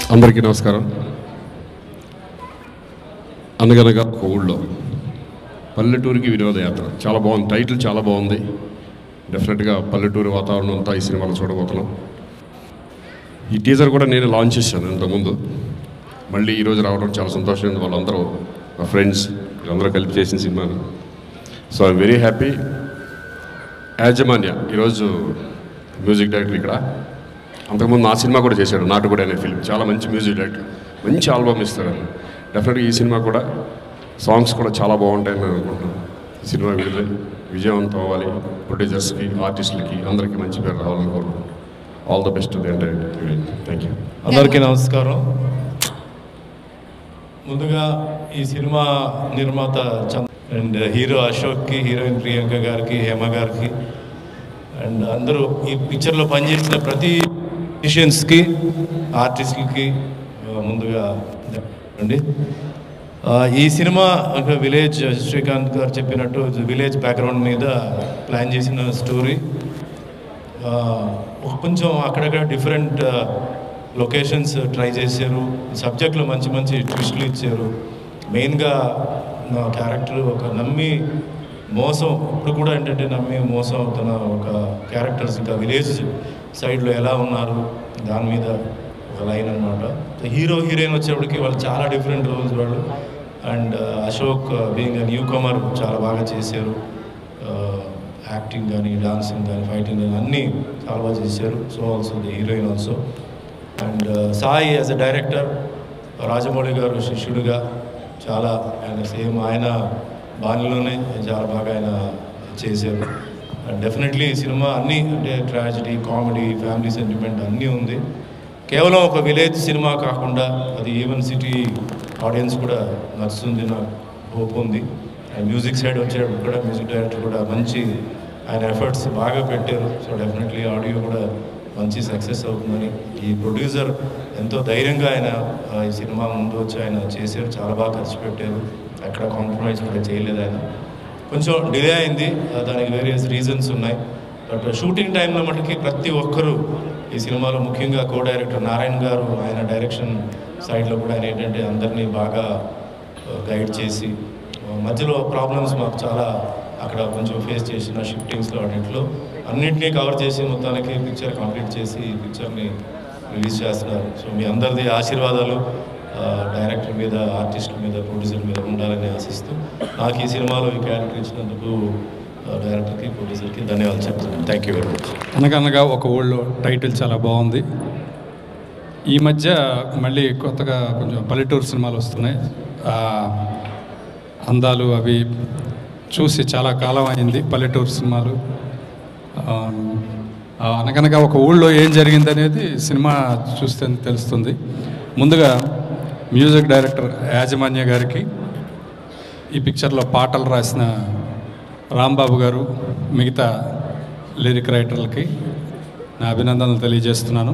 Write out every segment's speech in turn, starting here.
అందరికీ నమస్కారం అనగనగా ఒక ఊళ్ళో పల్లెటూరికి వినోదయాత్ర చాలా బాగుంది టైటిల్ చాలా బాగుంది డెఫినెట్గా పల్లెటూరు వాతావరణం అంతా ఈ సినిమాలో చూడబోతున్నాం ఈ టీజర్ కూడా నేను లాంచ్ చేశాను ఇంతకుముందు మళ్ళీ ఈరోజు రావడం చాలా సంతోషం ఉంది వాళ్ళందరూ మా ఫ్రెండ్స్ వీళ్ళందరూ కలిపి చేసిన సినిమాను సో ఐఎమ్ వెరీ హ్యాపీ యాజమాన్య ఈరోజు మ్యూజిక్ డైరెక్టర్ ఇక్కడ అంతకుముందు నా సినిమా కూడా చేశాడు నాటుగుడి అనే ఫిల్మ్ చాలా మంచి మ్యూజిక్ డైరెక్టర్ మంచి ఆల్బమ్ ఇస్తాడు ఆయన డెఫినెట్గా ఈ సినిమా కూడా సాంగ్స్ కూడా చాలా బాగుంటాయని నేను అనుకుంటున్నాను ఈ సినిమా విడుదల విజయవంతం అవ్వాలి ప్రొడ్యూసర్స్కి ఆర్టిస్టులకి అందరికీ మంచి పేరు రావాలని కోరుకుంటున్నాను all the best the entire thank you అందరికీ నమస్కారం ముందుగా ఈ సినిమా నిర్మాత చంద్ర అండ్ హీరో అశోక్కి హీరోయిన్ ప్రియాంక గారికి హేమ గారికి అండ్ అందరూ ఈ పిక్చర్లో పనిచేసిన ప్రతి మ్యూజిషియన్స్కి ఆర్టిస్టులకి ఆ, ముందుగా అండి ఆ, ఈ సినిమా ఒక విలేజ్ శ్రీకాంత్ గారు చెప్పినట్టు విలేజ్ బ్యాక్గ్రౌండ్ మీద ప్లాన్ చేసిన స్టోరీ ఆ, ఒక కొంచెం అక్కడక్కడ డిఫరెంట్ లొకేషన్స్ ట్రై చేశారు సబ్జెక్ట్లో మంచి మంచి ట్విస్టులు ఇచ్చారు మెయిన్గా నా క్యారెక్టర్ ఒక నమ్మి మోసం ఇప్పుడు కూడా ఏంటంటే నమ్మి మోసం అవుతున్న ఒక క్యారెక్టర్స్ ఇంకా విలేజ్ సైడ్లో ఎలా ఉన్నారు దాని మీద ఒక లైన్ అనమాట హీరో హీరోయిన్ వచ్చేప్పటికి వాళ్ళు చాలా డిఫరెంట్ రోల్స్ వాళ్ళు and Ashok being newcomer చాలా బాగా చేశారు యాక్టింగ్ కానీ డాన్సింగ్ కానీ ఫైటింగ్ కానీ అన్నీ చాలా బాగా చేశారు so also the heroine also and Sai as a director Rajamouli గారు శిష్యుడిగా చాలా ఆయన సేమ్ ఆయన బాణిలోనే చాలా బాగా ఆయన చేశారు అండ్ డెఫినెట్లీ ఈ సినిమా అన్నీ అంటే ట్రాజడీ కామెడీ ఫ్యామిలీ సెంటిమెంట్ అన్నీ ఉంది కేవలం ఒక విలేజ్ సినిమా కాకుండా అది ఈవెన్ సిటీ ఆడియన్స్ కూడా నచ్చుతుంది నాకు హోప్ ఉంది అండ్ మ్యూజిక్ సైడ్ వచ్చేటప్పుడు కూడా మ్యూజిక్ డైరెక్టర్ కూడా మంచి ఆయన ఎఫర్ట్స్ బాగా పెట్టారు సో డెఫినెట్లీ ఆడియో కూడా మంచి సక్సెస్ అవుతుందని ఈ ప్రొడ్యూసర్ ఎంతో ధైర్యంగా ఆయన ఆ, ఈ సినిమా ముందు వచ్చి ఆయన చేశారు చాలా బాగా ఖర్చు పెట్టారు ఎక్కడ కాంప్రమైజ్ కూడా చేయలేదు ఆయన కొంచెం డిలే అయింది ఆ, దానికి వేరియస్ రీజన్స్ ఉన్నాయి బట్ షూటింగ్ టైంలో మటుకి ప్రతి ఒక్కరూ ఈ సినిమాలో ముఖ్యంగా కో డైరెక్టర్ నారాయణ గారు ఆయన డైరెక్షన్ సైడ్లో కూడా ఆయన ఏంటంటే అందరినీ బాగా గైడ్ చేసి ఆ, మధ్యలో ప్రాబ్లమ్స్ మాకు చాలా అక్కడ కొంచెం ఫేస్ చేసిన షిఫ్టింగ్స్లో అన్నింటిలో అన్నింటినీ కవర్ చేసి మొత్తానికి పిక్చర్ కంప్లీట్ చేసి ఈ పిక్చర్ని రిలీజ్ చేస్తున్నారు సో మీ అందరిది ఆశీర్వాదాలు ఆ, డైరెక్టర్ మీద ఆర్టిస్టుల మీద ప్రొడ్యూసర్ మీద ఉండాలని ఆశిస్తూ నాకు ఈ సినిమాలో ఈ క్యారెక్టర్ ఇచ్చినందుకు ఆ, డైరెక్టర్కి ప్రొడ్యూసర్కి ధన్యవాదాలు చెప్తున్నాను థ్యాంక్ యూ వెరీ మచ్ అనగనగా ఒక ఊళ్ళో టైటిల్ చాలా బాగుంది ఈ మధ్య మళ్ళీ కొత్తగా కొంచెం పల్లెటూరు సినిమాలు వస్తున్నాయి ఆ, అందాలు అవి చూసి చాలా కాలం అయింది పల్లెటూరు సినిమాలు ఆ, ఆ, అనగనగా ఒక ఊళ్ళో ఏం జరిగింది అనేది సినిమా చూస్తే తెలుస్తుంది ముందుగా మ్యూజిక్ డైరెక్టర్ యాజమాన్య గారికి ఈ పిక్చర్లో పాటలు రాసిన రాంబాబు గారు మిగతా లిరిక్ రైటర్లకి నా అభినందనలు తెలియజేస్తున్నాను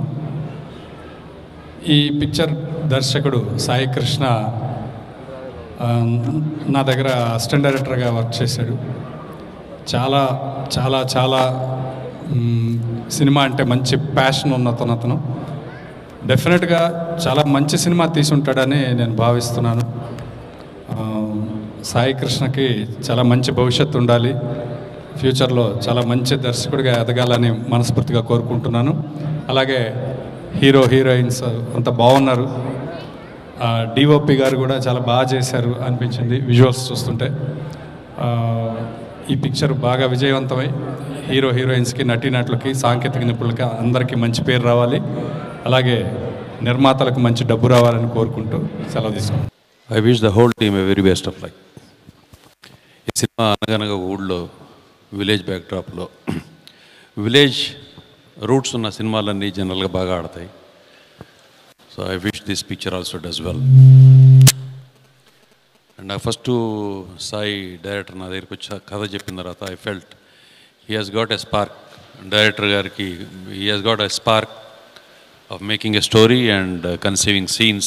ఈ పిక్చర్ దర్శకుడు సాయి కృష్ణ ఆ, నా దగ్గర అసిస్టెంట్ డైరెక్టర్గా వర్క్ చేశాడు చాలా చాలా చాలా మ్, సినిమా అంటే మంచి ప్యాషన్ ఉన్న అతను అతను డెఫినెట్గా చాలా మంచి సినిమా తీసుంటాడని నేను భావిస్తున్నాను ఆ, సాయి కృష్ణకి చాలా మంచి భవిష్యత్తు ఉండాలి ఫ్యూచర్లో చాలా మంచి దర్శకుడిగా ఎదగాలని మనస్ఫూర్తిగా కోరుకుంటున్నాను అలాగే హీరో హీరోయిన్స్ అంత బాగున్నారు డిఓపి గారు కూడా చాలా బాగా చేశారు అనిపించింది విజువల్స్ చూస్తుంటే ఆ, ఈ పిక్చర్ బాగా విజయవంతమై హీరో హీరోయిన్స్కి నటీనటులకి సాంకేతిక నిపుణులకి అందరికీ మంచి పేరు రావాలి అలాగే నిర్మాతలకు మంచి డబ్బు రావాలని కోరుకుంటూ సెలవు తీసుకుంటాను I wish the whole team a very best of like ఈ సినిమా అనగనగా ఊళ్ళో విలేజ్ బ్యాక్డ్రాప్లో విలేజ్ రూట్స్ ఉన్న సినిమాలన్నీ జనరల్గా బాగా ఆడతాయి so I wish this picture also does well and నాకు ఫస్ట్ సాయి డైరెక్టర్ నా దగ్గరికి వచ్చి కథ చెప్పిన తర్వాత I felt he has got a spark director గారికి he has got a spark of making a story and conceiving scenes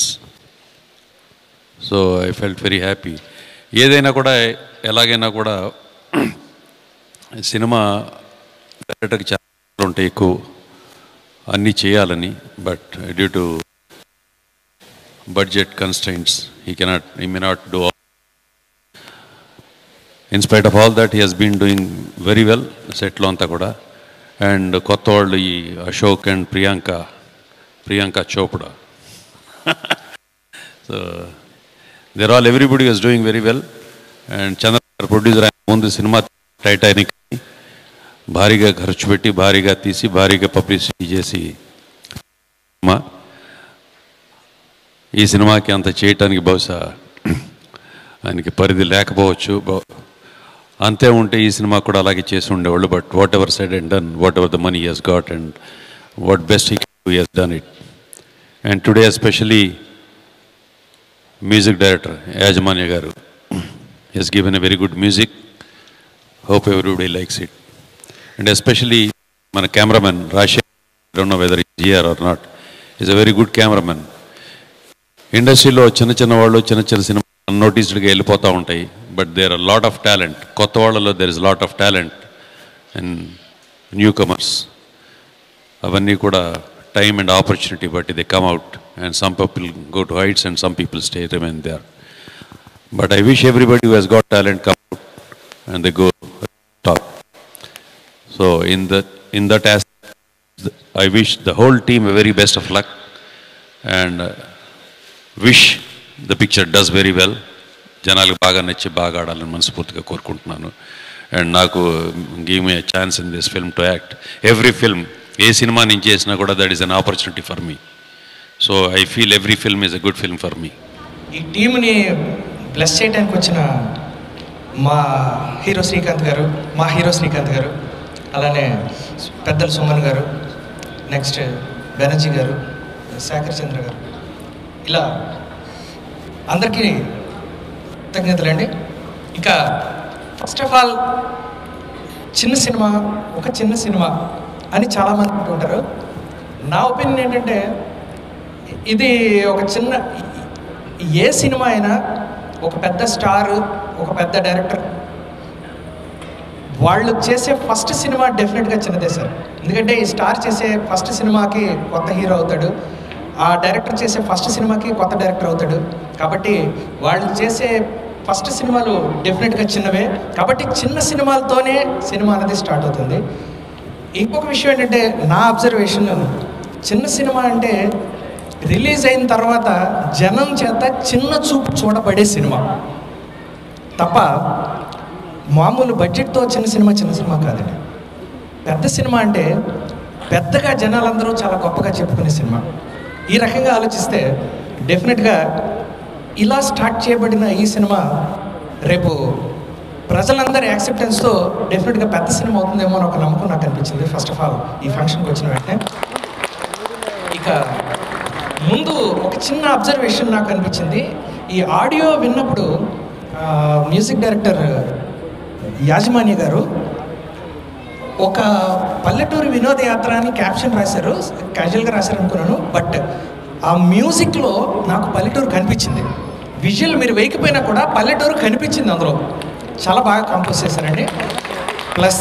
so I felt very happy ఏదైనా కూడా ఎలాగైనా కూడా సినిమా డైరెక్టర్కి చాలా ఉంటాయి ఎక్కువ అన్నీ చేయాలని but due to budget constraints. He cannot, he may not do all. In spite of all that, he has been doing very well, సెట్లో అంతా కూడా అండ్ కొత్త వాళ్ళు ఈ Ashok and Priyanka Priyanka Chopra so there all everybody was doing very well and Chandra producer ముందు cinema Titanic భారీగా ఖర్చు పెట్టి భారీగా తీసి భారీగా పబ్లిసిటీ చేసి సినిమా ఈ సినిమాకి అంత చేయటానికి బహుశా ఆయనకి పరిధి లేకపోవచ్చు బ- అంతే ఉంటే ఈ సినిమా కూడా అలాగే చేసి ఉండేవాళ్ళు but whatever side and done whatever the money he's got and what best he he's done it and today especially music director Yajamanya గారు he's given a very good music hope everybody likes it and especially మన cameraman Rajasekhar don't know whether G R are not is a very good cameraman ఇండస్ట్రీలో చిన్న చిన్న వాళ్ళు చిన్న చిన్న cinema అన్నోటీస్డ్గా వెళ్ళిపోతూ ఉంటాయి but there are lot of talent కొత్త వాళ్ళలో there is lot of talent and newcomers అవన్నీ కూడా time and opportunity but they come out and some people go to heights and some people stay remain there but I wish everybody he's got talent come out and they go top so in the in that as I wish the whole team a very best of luck and uh, wish the picture does very well. జనాలకు బాగా నచ్చి బాగా ఆడాలని మనస్ఫూర్తిగా కోరుకుంటున్నాను and నాకు give me chance in this film to act every film ఏ cinema నేను చేసినా కూడా that is an opportunity for me so I feel every film is a good film for me ఈ టీంని బ్లెస్ చేయడానికి వచ్చిన మా హీరో శ్రీకాంత్ గారు మా హీరో శ్రీకాంత్ గారు అలానే పెద్దల సుమన్ గారు నెక్స్ట్ బెనర్జీ గారు శేఖర్ చంద్ర గారు ఇలా అందరికీ కృతజ్ఞతలండి ఇంకా ఫస్ట్ ఆఫ్ ఆల్ చిన్న సినిమా ఒక చిన్న సినిమా అని చాలామంది అంటుంటారు నా ఒపీనియన్ ఏంటంటే ఇది ఒక చిన్న ఏ సినిమా అయినా ఒక పెద్ద స్టార్ ఒక పెద్ద డైరెక్టర్ వాళ్ళు చేసే ఫస్ట్ సినిమా డెఫినెట్గా చిన్నదే సార్ ఎందుకంటే ఈ స్టార్ చేసే ఫస్ట్ సినిమాకి కొత్త హీరో అవుతాడు ఆ డైరెక్టర్ చేసే ఫస్ట్ సినిమాకి కొత్త డైరెక్టర్ అవుతాడు కాబట్టి వాళ్ళు చేసే ఫస్ట్ సినిమాలు డెఫినెట్గా చిన్నవే కాబట్టి చిన్న సినిమాలతోనే సినిమా అనేది స్టార్ట్ అవుతుంది ఇంకొక విషయం ఏంటంటే నా అబ్జర్వేషన్ చిన్న సినిమా అంటే రిలీజ్ అయిన తర్వాత జనం చేత చిన్న చూపు చూడబడే సినిమా తప్ప మామూలు బడ్జెట్తో చిన్న సినిమా చిన్న సినిమా కాదండి పెద్ద సినిమా అంటే పెద్దగా జనాలందరూ చాలా గొప్పగా చెప్పుకునే సినిమా ఈ రకంగా ఆలోచిస్తే డెఫినెట్గా ఇలా స్టార్ట్ చేయబడిన ఈ సినిమా రేపు ప్రజలందరి యాక్సెప్టెన్స్తో డెఫినెట్గా పెద్ద సినిమా అవుతుందేమో అని ఒక నమ్మకం నాకు అనిపించింది ఫస్ట్ ఆఫ్ ఆల్ ఈ ఫంక్షన్కి వచ్చిన వెంటనే ఇక ముందు ఒక చిన్న అబ్జర్వేషన్ నాకు అనిపించింది ఈ ఆడియో విన్నప్పుడు ఆ, మ్యూజిక్ డైరెక్టర్ యాజమాన్య గారు ఒక పల్లెటూరి వినోదయాత్ర అని క్యాప్షన్ రాశారు క్యాజువల్గా రాశారు అనుకున్నాను బట్ ఆ మ్యూజిక్లో నాకు పల్లెటూరు కనిపించింది విజువల్ మీరు వేయకపోయినా కూడా పల్లెటూరు కనిపించింది అందులో చాలా బాగా కంపోజ్ చేశారండి ప్లస్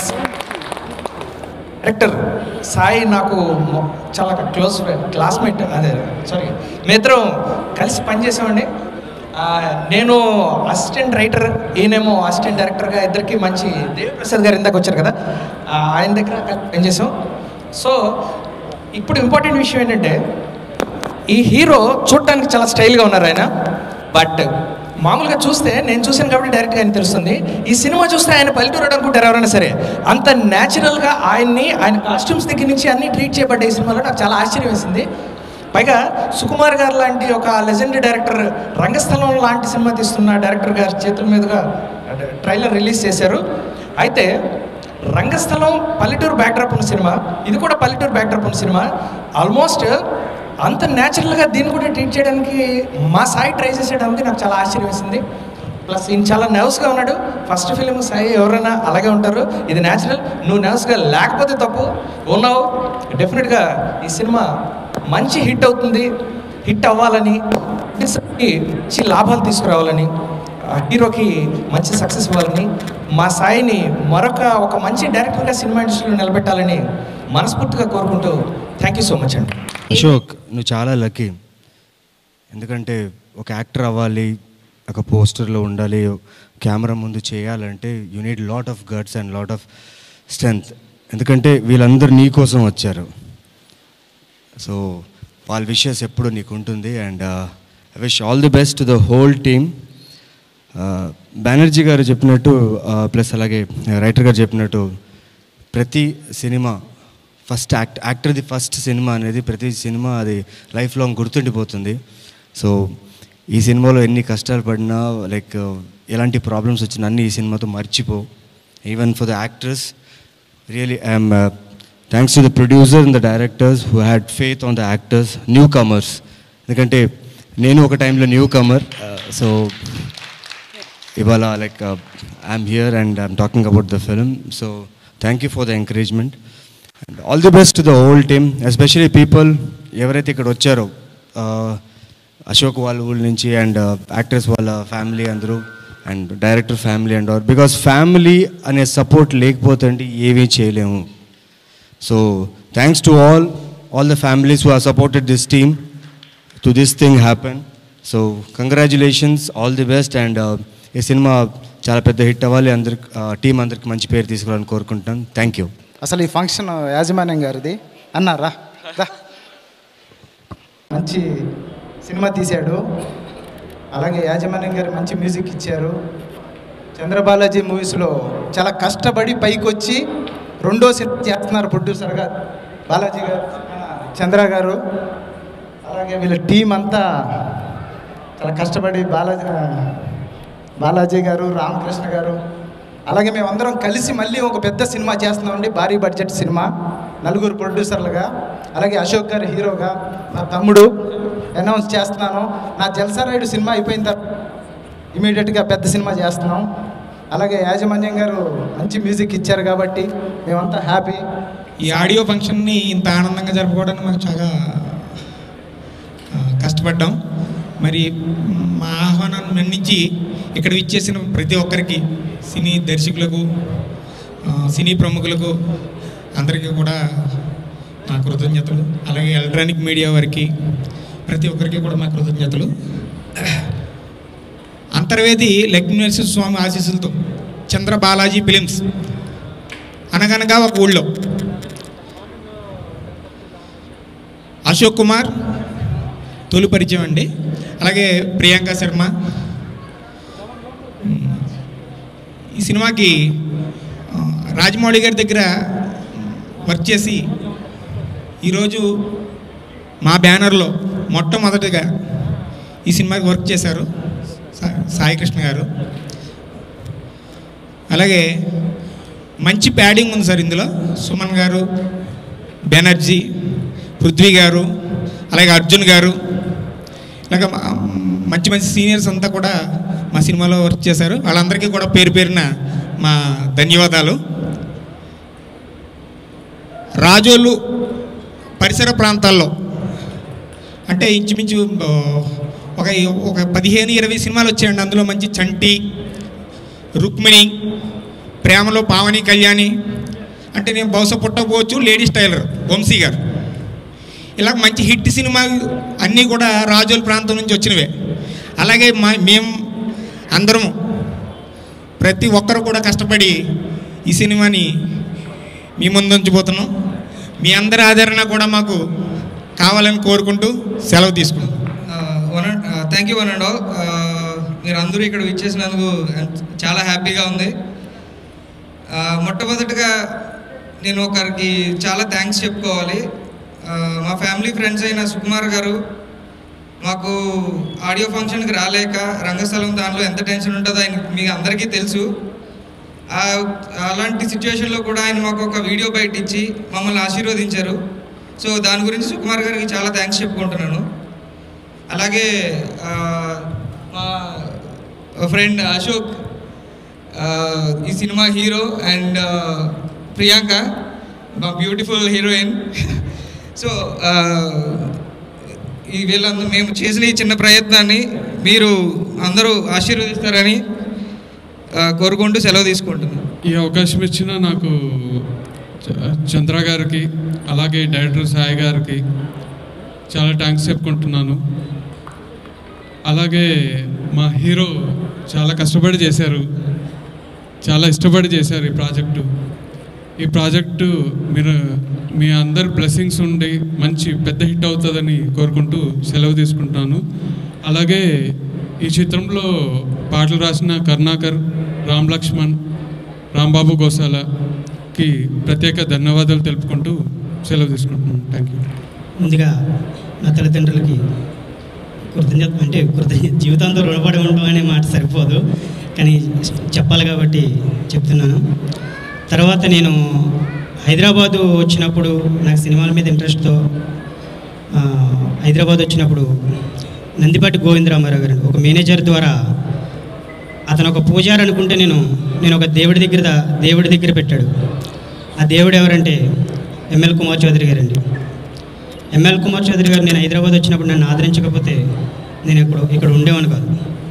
డైరెక్టర్ సాయి నాకు మొ- చాలా క్లోజ్ క్లాస్మేట్ అదే సారీ మేమిద్దరం కలిసి పనిచేసామండి ఆ, నేను అసిస్టెంట్ రైటర్ ఈయనేమో అసిస్టెంట్ డైరెక్టర్గా ఇద్దరికి మంచి దేవిప్రసాద్ గారు ఇందాక వచ్చారు కదా ఆ, ఆయన దగ్గర కలిసి పనిచేసాం సో ఇప్పుడు ఇంపార్టెంట్ విషయం ఏంటంటే ఈ హీరో చూడటానికి చాలా స్టైల్గా ఉన్నారు ఆయన బట్ మామూలుగా చూస్తే నేను చూశాను కాబట్టి డైరెక్ట్గా ఆయన తెలుస్తుంది ఈ సినిమా చూస్తే ఆయన పల్లెటూరు అనుకుంటారు ఎవరైనా సరే అంత న్యాచురల్గా ఆయన్ని ఆయన కాస్ట్యూమ్స్ దగ్గర నుంచి అన్ని ట్రీట్ చేయబడ్డ ఈ సినిమాలో నాకు చాలా ఆశ్చర్యం వేసింది పైగా సుకుమార్ గారు లాంటి ఒక లెజెండ్ డైరెక్టర్ రంగస్థలం లాంటి సినిమా తీస్తున్న డైరెక్టర్ గారి చేతుల మీదుగా ట్రైలర్ రిలీజ్ చేశారు అయితే రంగస్థలం పల్లెటూరు బ్యాక్డ్రాప్ ఉన్న సినిమా ఇది కూడా పల్లెటూరు బ్యాక్డ్రాప్ ఉన్న సినిమా ఆల్మోస్ట్ అంత న్యాచురల్గా దీన్ని కూడా ట్రీట్ చేయడానికి మా సాయి ట్రై చేసేయడానికి నాకు చాలా ఆశ్చర్యం వేసింది ప్లస్ ఈయన చాలా నర్వస్గా ఉన్నాడు ఫస్ట్ ఫిలిం సాయి ఎవరైనా అలాగే ఉంటారు ఇది న్యాచురల్ నువ్వు నర్వస్గా లేకపోతే తప్పు ఉన్నావు డెఫినెట్గా ఈ సినిమా మంచి హిట్ అవుతుంది హిట్ అవ్వాలని కి మంచి లాభాలు తీసుకురావాలని ఆ హీరోకి మంచి సక్సెస్ ఇవ్వాలని మా సాయిని మరొక ఒక మంచి డైరెక్టర్గా సినిమా ఇండస్ట్రీలో నిలబెట్టాలని మనస్ఫూర్తిగా కోరుకుంటూ థ్యాంక్ యూ సో మచ్ అండి అశోక్ నువ్వు చాలా లక్కీ ఎందుకంటే ఒక యాక్టర్ అవ్వాలి ఒక పోస్టర్లో ఉండాలి కెమెరా ముందు చేయాలంటే you need lot of guts and lot of strength ఎందుకంటే వీళ్ళందరూ నీ కోసం వచ్చారు సో వాళ్ళ విషయస్ ఎప్పుడు నీకు ఉంటుంది and I wish all the best the whole team Banerjee గారు చెప్పినట్టు ప్లస్ అలాగే రైటర్ గారు చెప్పినట్టు ప్రతి సినిమా ఫస్ట్ యాక్ట్ యాక్టర్ది ఫస్ట్ సినిమా అనేది ప్రతి సినిమా అది లైఫ్ లాంగ్ గుర్తుండిపోతుంది సో ఈ సినిమాలో ఎన్ని కష్టాలు పడినా లైక్ ఎలాంటి ప్రాబ్లమ్స్ వచ్చినా అన్నీ ఈ సినిమాతో మర్చిపో even for the actors really I'm thanks to the producer and the directors who had faith on the actors newcomers ఎందుకంటే నేను ఒక టైంలో న్యూ కమర్ సో ఇవాళ like I'm here and I'm talking about the film so thank you for the encouragement and all the best the whole team especially people ఎవరైతే ఇక్కడ వచ్చారో uh, Ashok వాళ్ళ ఊళ్ళ నుంచి అండ్ యాక్టర్స్ వాళ్ళ ఫ్యామిలీ అందరూ and director family and or because family అనే support లేకపోతే అంటే ఏమీ చేయలేము so thanks to all all the families who are supported this team to this thing happen so congratulations all the best and ఈ cinema చాలా పెద్ద hit అవ్వాలి అందరికి టీం అందరికి మంచి పేరు తీసుకురావాలని కోరుకుంటాను థ్యాంక్ యూ అసలు ఈ ఫంక్షన్ యాజమాన్యం గారిది అన్నారా రా మంచి సినిమా తీశాడు అలాగే యాజమాన్యం గారు మంచి మ్యూజిక్ ఇచ్చారు చంద్రబాలాజీ మూవీస్లో చాలా కష్టపడి పైకి వచ్చి రెండో సినిమా చేస్తున్నారు ప్రొడ్యూసర్గా బాలాజీ గారు మన చంద్ర గారు అలాగే వీళ్ళ టీం అంతా చాలా కష్టపడి బాలాజీ బాలాజీ గారు రామకృష్ణ గారు అలాగే మేమందరం కలిసి మళ్ళీ ఒక పెద్ద సినిమా చేస్తున్నామండి భారీ బడ్జెట్ సినిమా నలుగురు ప్రొడ్యూసర్లుగా అలాగే అశోక్ గారు హీరోగా నా తమ్ముడు అనౌన్స్ చేస్తున్నాను నా జల్సారాయుడు సినిమా అయిపోయిన తర్వాత ఇమీడియట్గా పెద్ద సినిమా చేస్తున్నాం అలాగే యాజమాన్యం గారు మంచి మ్యూజిక్ ఇచ్చారు కాబట్టి మేమంతా హ్యాపీ ఈ ఆడియో ఫంక్షన్ని ఇంత ఆనందంగా జరుపుకోవడానికి మాకు చాలా ఆ, కష్టపడ్డాం మరి మా ఆహ్వానాన్ని మన్నించి ఇక్కడ ఇచ్చేసిన ప్రతి ఒక్కరికి సినీ దర్శకులకు ఆ, సినీ ప్రముఖులకు అందరికీ కూడా మా కృతజ్ఞతలు అలాగే ఎలక్ట్రానిక్ మీడియా వారికి ప్రతి ఒక్కరికి కూడా మా కృతజ్ఞతలు అంతర్వేది లక్ష్మీనరసింహ స్వామి ఆశీస్సులతో చంద్ర బాలాజీ ఫిలిమ్స్ అనగనగా ఒక ఊళ్ళో అశోక్ కుమార్ తొలి పరిచయం అండి అలాగే ప్రియాంక శర్మ మ్, ఈ సినిమాకి ఆ, రాజమౌళి గారి దగ్గర వర్క్ చేసి ఈరోజు మా బ్యానర్లో మొట్టమొదటిగా ఈ సినిమాకి వర్క్ చేశారు సా- సాయి కృష్ణ గారు అలాగే మంచి ప్యాడింగ్ ఉంది సార్ ఇందులో సుమన్ గారు బెనర్జీ పృథ్వీ గారు అలాగే అర్జున్ గారు ఇలాగ మా- మంచి మంచి సీనియర్స్ అంతా కూడా మా సినిమాలో వర్క్ చేశారు వాళ్ళందరికీ కూడా పేరు పేరున మా ధన్యవాదాలు రాజోలు పరిసర ప్రాంతాల్లో అంటే ఇంచుమించు ఆ, ఒక ఒక పదిహేను ఇరవై సినిమాలు వచ్చాయండి అందులో మంచి చంటి రుక్మిణి ప్రేమలో పావని కళ్యాణి అంటే నేను బహుశా పుట్టకపోవచ్చు లేడీస్ టైలర్ వంశీ గారు ఇలా మంచి హిట్ సినిమాలు అన్నీ కూడా రాజోల్ ప్రాంతం నుంచి వచ్చినవే అలాగే మా మేము అందరము ప్రతి ఒక్కరు కూడా కష్టపడి ఈ సినిమాని మీ ముందు ఉంచిపోతున్నాం మీ అందరి ఆదరణ కూడా మాకు కావాలని కోరుకుంటూ సెలవు తీసుకుంటాం one thank you one and all మీరు అందరూ ఇక్కడ విచ్చేసినందుకు చాలా హ్యాపీగా ఉంది ఆ, మొట్టమొదటిగా నేను ఒకరికి చాలా థ్యాంక్స్ చెప్పుకోవాలి ఆ, మా ఫ్యామిలీ ఫ్రెండ్స్ అయిన సుకుమార్ గారు మాకు ఆడియో ఫంక్షన్కి రాలేక రంగస్థలం దానిలో ఎంత టెన్షన్ ఉంటుందో ఆయన మీకు అందరికీ తెలుసు ఆ- అలాంటి సిచ్యువేషన్లో కూడా ఆయన మాకు ఒక వీడియో బయట ఇచ్చి మమ్మల్ని ఆశీర్వదించారు సో దాని గురించి సుకుమార్ గారికి చాలా థ్యాంక్స్ చెప్పుకుంటున్నాను అలాగే ఆ, మా ఫ్రెండ్ అశోక్ ఆ, ఈ సినిమా హీరో అండ్ ప్రియాంక మా బ్యూటిఫుల్ హీరోయిన్ సో ఆ, ఈ వీళ్ళందరూ మేము చేసిన ఈ చిన్న ప్రయత్నాన్ని మీరు అందరూ ఆశీర్వదిస్తారని ఆ, కోరుకుంటూ సెలవు తీసుకుంటున్నాను ఈ అవకాశం ఇచ్చిన నాకు చ- చంద్ర గారికి అలాగే డైరెక్టర్ సాయి గారికి చాలా థ్యాంక్స్ చెప్పుకుంటున్నాను అలాగే మా హీరో చాలా కష్టపడి చేశారు చాలా ఇష్టపడి చేశారు ఈ ప్రాజెక్టు ఈ ప్రాజెక్టు మీరు మీ అందరి బ్లెస్సింగ్స్ ఉండి మంచి పెద్ద హిట్ అవుతుందని కోరుకుంటూ సెలవు తీసుకుంటాను అలాగే ఈ చిత్రంలో పాటలు రాసిన కరుణాకర్ రామ్ లక్ష్మణ్ రాంబాబు గోసాలకి ప్రత్యేక ధన్యవాదాలు తెలుపుకుంటూ సెలవు తీసుకుంటున్నాను థ్యాంక్ యూ ముందుగా నా తల్లిదండ్రులకి కృతజ్ఞత అంటే కృతజ్ఞత జీవితాంతం రుణపడి ఉండడం అనే మాట సరిపోదు కానీ చెప్పాలి కాబట్టి చెప్తున్నాను తర్వాత నేను హైదరాబాదు వచ్చినప్పుడు నాకు సినిమాల మీద ఇంట్రెస్ట్తో ఆ, హైదరాబాద్ వచ్చినప్పుడు నందిపాటి గోవిందరామారావు గారు ఒక మేనేజర్ ద్వారా అతను ఒక పూజారి అనుకుంటే నేను నేను ఒక దేవుడి దగ్గర దా- దేవుడి దగ్గర పెట్టాడు ఆ దేవుడు ఎవరంటే ఎంఎల్ కుమార్ చౌదరి గారండి ఎంఎల్ కుమార్ చౌదరి గారు నేను హైదరాబాద్ వచ్చినప్పుడు నన్ను ఆదరించకపోతే నేను ఇక్కడ ఇక్కడ ఉండేవాను కాదు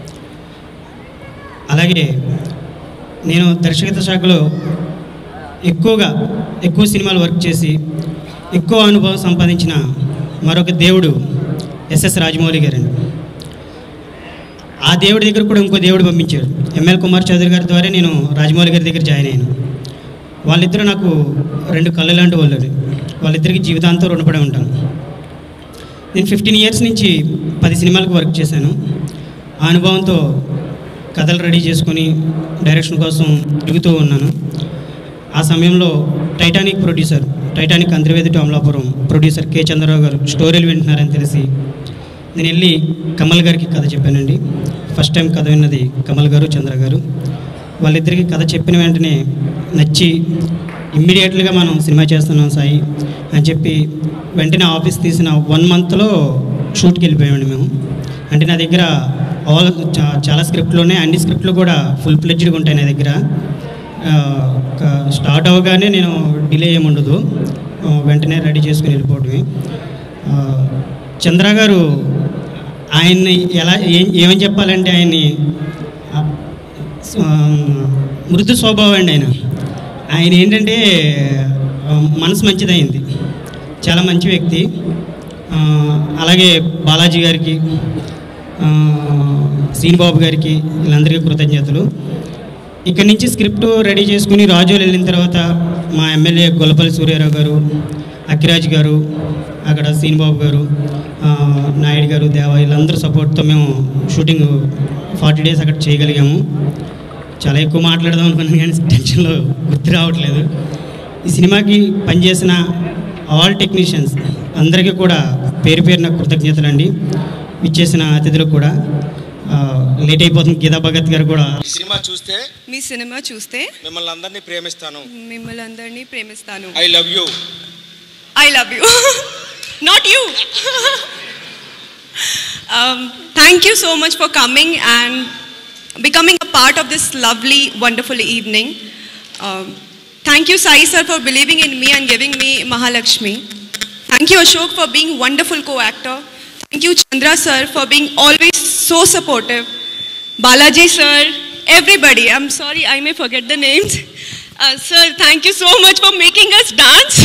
అలాగే నేను దర్శకత్వ శాఖలో ఎక్కువగా ఎక్కువ సినిమాలు వర్క్ చేసి ఎక్కువ అనుభవం సంపాదించిన మరొక దేవుడు ఎస్ఎస్ రాజమౌళి గారండి ఆ దేవుడి దగ్గర కూడా ఇంకో దేవుడు పంపించాడు ఎంఎల్ కుమార్ చౌదరి గారి ద్వారా నేను రాజమౌళి గారి దగ్గర జాయిన్ అయ్యాను వాళ్ళిద్దరూ నాకు రెండు కళ్ళు లాంటి వాళ్ళు వాళ్ళిద్దరికి జీవితాంతం రుణపడి ఉంటాను నేను ఫిఫ్టీన్ ఇయర్స్ నుంచి పది సినిమాలకు వర్క్ చేశాను ఆ అనుభవంతో కథలు రెడీ చేసుకొని డైరెక్షన్ కోసం తిరుగుతూ ఉన్నాను ఆ సమయంలో Titanic producer Titanic Antarvedi to Amalapuram producer K Chandra Rao గారు స్టోరీలు వింటున్నారని తెలిసి నేను వెళ్ళి కమల్ గారికి కథ చెప్పానండి ఫస్ట్ టైం కథ విన్నది కమల్ గారు చంద్ర గారు వాళ్ళిద్దరికి కథ చెప్పిన వెంటనే నచ్చి ఇమ్మీడియట్గా మనం సినిమా చేస్తున్నాం సాయి అని చెప్పి వెంటనే ఆఫీస్ తీసిన వన్ మంత్లో షూట్కి వెళ్ళిపోయామండి మేము అంటే నా దగ్గర ఆల్ చా- చాలా స్క్రిప్ట్లు ఉన్నాయి అన్ని స్క్రిప్ట్లు కూడా ఫుల్ ప్లెడ్జ్డ్గా ఉంటాయి నా దగ్గర ఆ, ఒక స్టార్ట్ అవ్వగానే నేను డిలే ఏముండదు ఆ, వెంటనే రెడీ చేసుకుని వెళ్ళిపోవడమే ఆ, చంద్ర గారు ఆయన్ని ఎలా ఏం ఏమని చెప్పాలంటే ఆయన్ని ఆ, ఆ, మృదు స్వభావం అండి ఆయన ఆయన ఏంటంటే ఆ, మనసు మంచిదైంది చాలా మంచి వ్యక్తి ఆ, అలాగే బాలాజీ గారికి ఆ, శ్రీనిబాబు గారికి వీళ్ళందరికీ కృతజ్ఞతలు ఇక్కడి నుంచి స్క్రిప్ట్ రెడీ చేసుకుని రాజోలు వెళ్ళిన తర్వాత మా ఎమ్మెల్యే గొల్లపల్లి సూర్యారావు గారు అఖిరాజ్ గారు అక్కడ శ్రీనిబాబు గారు ఆ, నాయుడు గారు దేవ వీళ్ళందరూ సపోర్ట్తో మేము షూటింగ్ ఫార్టీ డేస్ అక్కడ చేయగలిగాము చాలా ఎక్కువ మాట్లాడదాం అనుకున్నాను కానీ టెన్షన్లో గుర్తు రావట్లేదు ఈ సినిమాకి పనిచేసిన ఆల్ టెక్నీషియన్స్ అందరికీ కూడా పేరు పేరున కృతజ్ఞతలు అండి ఇచ్చేసిన అతిథులకు కూడా ఆ, లేట్ అయిపోతుంది గీతా భగత్ గారు కూడా ఈ సినిమా చూస్తే మీ సినిమా చూస్తే మిమ్మల్ని అందరినీ ప్రేమిస్తాను మిమ్మల్ని అందరినీ ప్రేమిస్తాను I love you I love you not you thank you so much for coming and becoming a part of this lovely, wonderful evening. Um, thank you, Sai sir, for believing in me and giving me Mahalakshmi. Thank you, Ashok, for being wonderful co-actor. Thank you, Chandra sir, for being always so supportive. Balaji sir, everybody. I'm sorry, I may forget the names. Uh, sir, thank you so much for making us dance.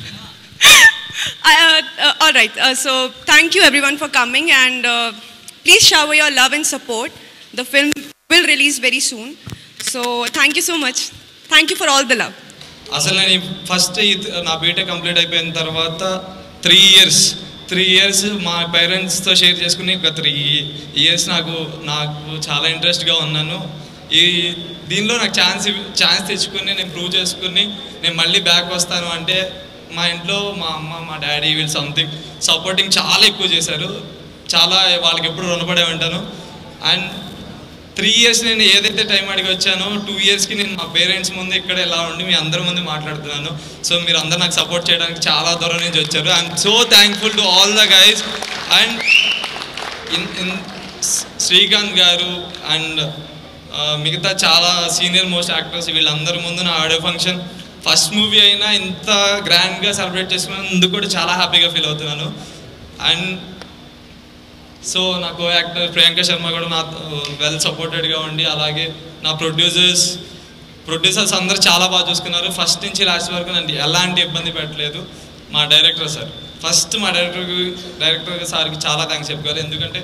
I, uh, uh, all right, uh, so thank you everyone for coming and uh, please shower your love and support. The film will release very soon. So thank you so much. Thank you for all the love. అసలు నేను first నా BTech complete అయిపోయిన తర్వాత three years three years మా పేరెంట్స్తో share చేసుకుని ఒక three years నాకు నాకు చాలా ఇంట్రెస్ట్గా ఉన్నాను ఈ దీనిలో నాకు ఛాన్స్ ఛాన్స్ తెచ్చుకుని నేను ప్రూవ్ చేసుకుని నేను మళ్ళీ బ్యాక్ వస్తాను అంటే మా ఇంట్లో మా అమ్మ మా డాడీ వీళ్ళు సంథింగ్ సపోర్టింగ్ చాలా ఎక్కువ చేశారు చాలా వాళ్ళకి ఎప్పుడు రుణపడే ఉంటాను అండ్ త్రీ ఇయర్స్ నేను ఏదైతే టైం అడిగి వచ్చానో టూ ఇయర్స్కి నేను మా పేరెంట్స్ ముందు ఇక్కడ ఇలా ఉండి మీ అందరి ముందు మాట్లాడుతున్నాను సో మీరు అందరు నాకు సపోర్ట్ చేయడానికి చాలా దూరం నుంచి వచ్చారు I'm so thankful to all the guys and in in Srikanth గారు అండ్ మిగతా చాలా సీనియర్ మోస్ట్ యాక్టర్స్ వీళ్ళందరి ముందు నా ఆడియో ఫంక్షన్ ఫస్ట్ మూవీ అయినా ఇంత గ్రాండ్గా సెలబ్రేట్ చేసుకున్నందుకు కూడా చాలా హ్యాపీగా ఫీల్ అవుతున్నాను అండ్ సో నా కో యాక్టర్ ప్రియాంక శర్మ కూడా నా వెల్ సపోర్టెడ్గా ఉండి అలాగే నా ప్రొడ్యూసర్స్ ప్రొడ్యూసర్స్ అందరూ చాలా బాగా చూసుకున్నారు ఫస్ట్ నుంచి లాస్ట్ వరకు నన్ను ఎలాంటి ఇబ్బంది పెట్టలేదు మా డైరెక్టర్ సార్ ఫస్ట్ మా డైరెక్టర్ డైరెక్టర్ సార్కి చాలా థ్యాంక్స్ చెప్పుకోవాలి ఎందుకంటే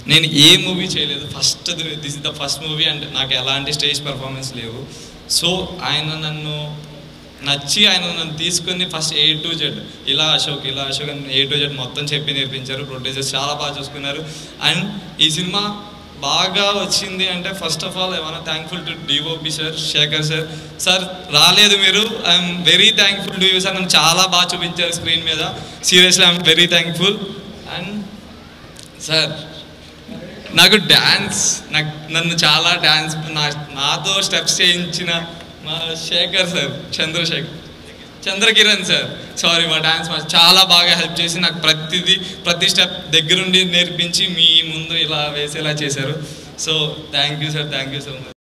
నేను ఏ మూవీ చేయలేదు first this is the first movie and నాకు ఎలాంటి స్టేజ్ పెర్ఫార్మెన్స్ లేవు సో ఆయన నన్ను నచ్చి ఆయన నన్ను తీసుకొని ఫస్ట్ ఏ టు జెడ్ ఇలా అశోక్ ఇలా అశోక్ అని ఏ టు జెడ్ మొత్తం చెప్పి నేర్పించారు ప్రొడ్యూసర్స్ చాలా బాగా చూసుకున్నారు అండ్ ఈ సినిమా బాగా వచ్చింది అంటే ఫస్ట్ ఆఫ్ ఆల్ ఏమైనా thankful to DOP sir Shekhar sir sir రాలేదు మీరు I'm very thankful to you sir నన్ను చాలా బాగా చూపించారు స్క్రీన్ మీద seriously I'm very thankful and sir నాకు డ్యాన్స్ నాకు నన్ను చాలా డ్యాన్స్ నా నాతో స్టెప్స్ చేయించిన మా Shekhar sir Chandrasekhar Chandrakiran sir sorry మా డ్యాన్స్ మాస్టర్ చాలా బాగా హెల్ప్ చేసి నాకు ప్రతిదీ ప్రతి స్టెప్ దగ్గరుండి నేర్పించి మీ ముందు ఇలా వేసేలా చేశారు so thank you sir thank you so much